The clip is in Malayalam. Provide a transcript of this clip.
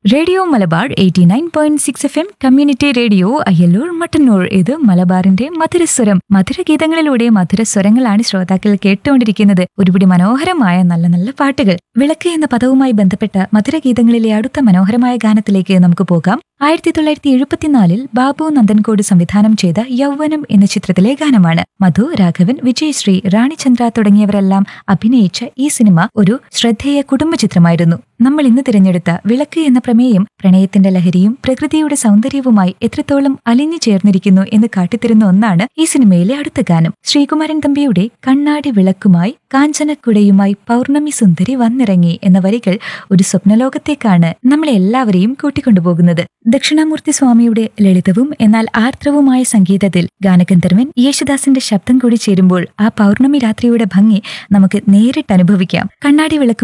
radio Malabar eighty nine point six F M community radio Ayyallur Mattannur ഇത് മലബാറിന്റെ മധുരസ്വരം മധുരഗീതങ്ങളിലൂടെ മധുരസ്വരങ്ങളാണ് ശ്രോതാക്കൾ കേട്ടുകൊണ്ടിരിക്കുന്നത് ഒരുപിടി മനോഹരമായ നല്ല നല്ല പാട്ടുകൾ വിളക്ക് എന്ന പദവുമായി ബന്ധപ്പെട്ട മധുരഗീതങ്ങളിലെ അടുത്ത മനോഹരമായ ഗാനത്തിലേക്ക് നമുക്ക് പോകാം ആയിരത്തി തൊള്ളായിരത്തി എഴുപത്തിനാലിൽ ബാബു നന്ദൻകോട് സംവിധാനം ചെയ്ത യൗവനം എന്ന ചിത്രത്തിലെ ഗാനമാണ് മധു രാഘവൻ വിജയശ്രീ റാണിചന്ദ്ര തുടങ്ങിയവരെല്ലാം അഭിനയിച്ച ഈ സിനിമ ഒരു ശ്രദ്ധേയ കുടുംബ ചിത്രമായിരുന്നു നമ്മൾ ഇന്ന് തിരഞ്ഞെടുത്ത വിളക്ക് എന്ന പ്രമേയം പ്രണയത്തിന്റെ ലഹരിയും പ്രകൃതിയുടെ സൗന്ദര്യവുമായി എത്രത്തോളം അലിഞ്ഞു ചേർന്നിരിക്കുന്നു എന്ന് കാട്ടിത്തരുന്ന ഒന്നാണ് ഈ സിനിമയിലെ അടുത്ത ഗാനം ശ്രീകുമാരൻ തമ്പിയുടെ കണ്ണാടി വിളക്കുമായി കാഞ്ചനക്കുടയുമായി പൗർണമി സുന്ദരി വന്നിറങ്ങി എന്ന വരികൾ ഒരു സ്വപ്നലോകത്തേക്കാണ് നമ്മളെ എല്ലാവരെയും കൂട്ടിക്കൊണ്ടുപോകുന്നത് ദക്ഷിണാമൂർത്തി സ്വാമിയുടെ ലളിതവും എന്നാൽ ആർദ്രവുമായ സംഗീതത്തിൽ ഗാനഗന്ധർവൻ യേശുദാസിന്റെ ശബ്ദം കൂടി ചേരുമ്പോൾ ആ പൗർണമി രാത്രിയുടെ ഭംഗി നമുക്ക് നേരിട്ട് അനുഭവിക്കാം കണ്ണാടി വിളക്കും